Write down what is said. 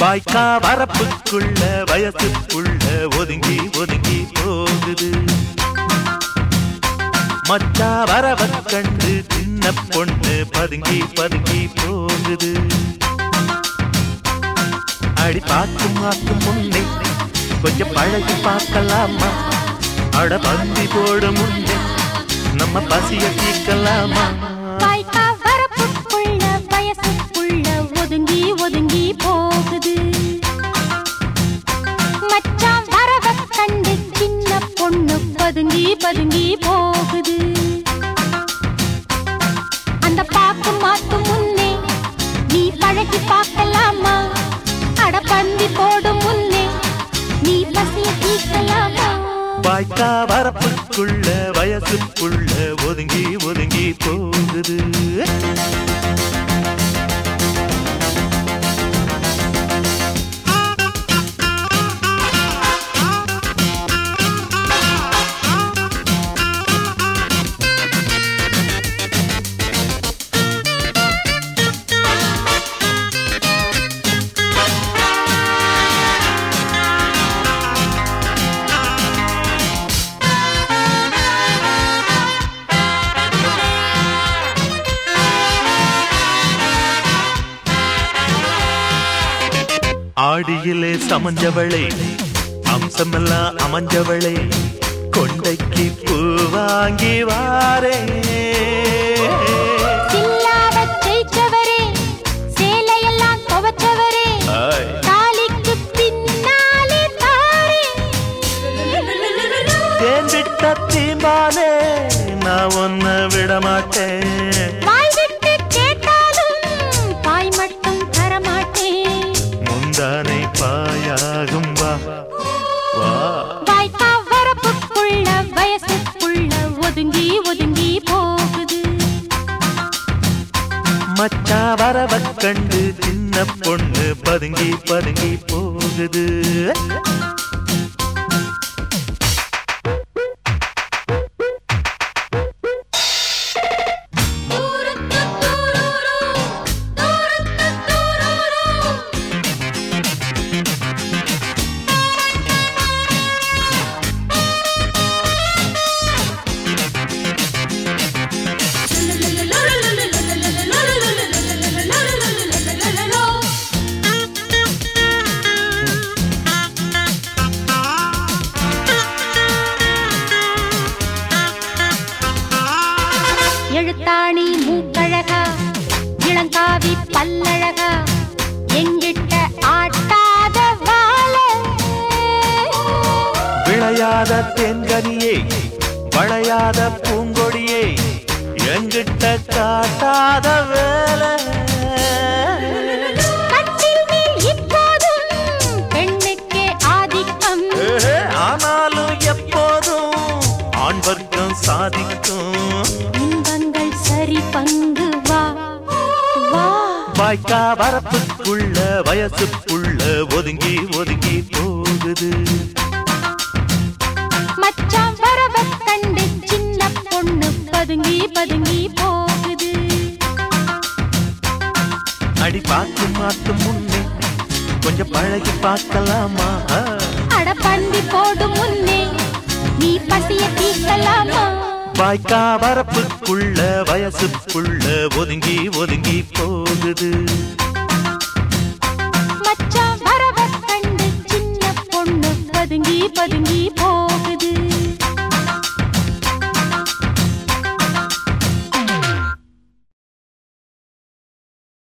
வாய்க்கா வரப்புக்குள்ள வயசுக்குள்ள ஒதுங்கி ஒதுங்கி போகுது மச்சா வரவ கண்டு சின்ன பொண்ணு பதுங்கி பதுங்கி போகுது அடி பார்க்கும் மாக்கும் முன்னே கொஞ்சம் பழகி பார்க்கலாமா அட பந்தி போட முன்னே நம்ம பசிய தீர்க்கலாமா வாய்க்கா வரப்புக்குள்ள வயசுக்குள்ள ஒதுங்கி ஒதுங்கி போகுது மச்சான் வரவ கண்டு சின்ன பொண்ணு பதுங்கி பதுங்கி போகுது அந்த பாக்கு மாத்து முன்னே நீ பழகி பார்க்கலாமா அட பந்தி போடும் முன்னே நீ பசிய தீர்க்கலாமா வாய்க்கா வரப்புக்குள்ள வயசுக்குள்ள ஒதுங்கி ஒதுங்கி போகுது ஆடியிலே சமஞ்சவளே அம்சமெல்லாம் அமைஞ்சவளே கொண்டைக்கு பூ வாங்கி வாரே சில்லாவச் ஜெயிச்சவரே சேலையெல்லாம் துவச்சவரே ஆய். தாலிக்கு பின்னாலே தாரே தேன் விட்ட தீம்பாலே நான் ஒன்ன விட மாட்டேன் வாய் விட்டு கேட்டாலும் பாய் மட்டும் தரமாட்டேன் முந்தானை பாயாகும் வா வா வாய்க்கா வரப்புக்குள்ள வயசுக்குள்ள ஒதுங்கி ஒதுங்கி போகுது மச்சா வரவ கண்டு சின்ன பொண்ணு பதுங்கி பதுங்கி போகுது எழுத்தாணி மூக்கழகா இளங்காவி பல்லழகா எங்கிட்ட ஆட்டாத வாழ விளையாத தென்கனியே வளையாத பூங்கொடியே எங்கிட்ட காட்டாத வேலை கட்டில் மேல் இப்போதும் பெண்ணுக்கே ஆதிக்கம் ஏஹே, ஆனாலும் எப்போதும் ஆண் வர்க்கம் சாதிக்கும் இன்பங்கள் சரி பங்கு வா வா வாய்க்கா வரப்புக்குள்ள வயசுக்குள்ள ஒதுங்கி ஒதுங்கி போகுது மச்சான் வரவ கண்டு சின்ன பொண்ணு பதுங்கி பதுங்கி போகுது அடி பார்த்து மாத்து முன்னே கொஞ்சம் பழகி பார்க்கலாமா அட பந்தி போடும் முன்னே நீ பசிய தீர்க்கலாமா வாய்க்கா வரப்புக்குள்ள வயசுக்குள்ள ஒதுங்கி ஒதுங்கி போகுது